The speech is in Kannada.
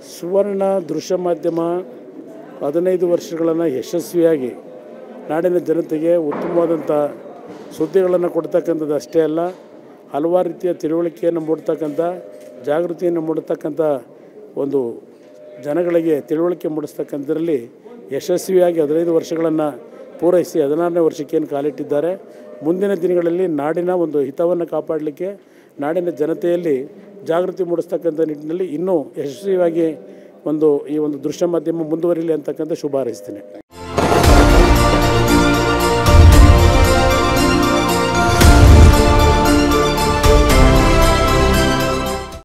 ಸುವರ್ಣ ದೃಶ್ಯ ಮಾಧ್ಯಮ ಹದಿನೈದು ವರ್ಷಗಳನ್ನು ಯಶಸ್ವಿಯಾಗಿ ನಾಡಿನ ಜನತೆಗೆ ಉತ್ತಮವಾದಂಥ ಸುದ್ದಿಗಳನ್ನು ಕೊಡ್ತಕ್ಕಂಥದ್ದು ಅಷ್ಟೇ ಅಲ್ಲ ಹಲವಾರು ರೀತಿಯ ತಿಳುವಳಿಕೆಯನ್ನು ಮೂಡ್ತಕ್ಕಂಥ ಜಾಗೃತಿಯನ್ನು ಮೂಡ್ತಕ್ಕಂಥ ಒಂದು ಜನಗಳಿಗೆ ತಿಳುವಳಿಕೆ ಮೂಡಿಸ್ತಕ್ಕಂಥದ್ರಲ್ಲಿ ಯಶಸ್ವಿಯಾಗಿ ಹದಿನೈದು ವರ್ಷಗಳನ್ನು ಪೂರೈಸಿ ಹದಿನಾರನೇ ವರ್ಷಕ್ಕೆ ಏನು ಕಾಲಿಟ್ಟಿದ್ದಾರೆ ಮುಂದಿನ ದಿನಗಳಲ್ಲಿ ನಾಡಿನ ಒಂದು ಹಿತವನ್ನು ಕಾಪಾಡಲಿಕ್ಕೆ ನಾಡಿನ ಜನತೆಯಲ್ಲಿ ಜಾಗೃತಿ ಮೂಡಿಸ್ತಕ್ಕಂಥ ನಿಟ್ಟಿನಲ್ಲಿ ಇನ್ನೂ ಯಶಸ್ವಿಯಾಗಿ ಒಂದು ಈ ಒಂದು ದೃಶ್ಯ ಮಾಧ್ಯಮ ಮುಂದುವರಿಲಿ ಅಂತಕ್ಕಂಥ ಶುಭ ಹಾರೈಸ್ತೇನೆ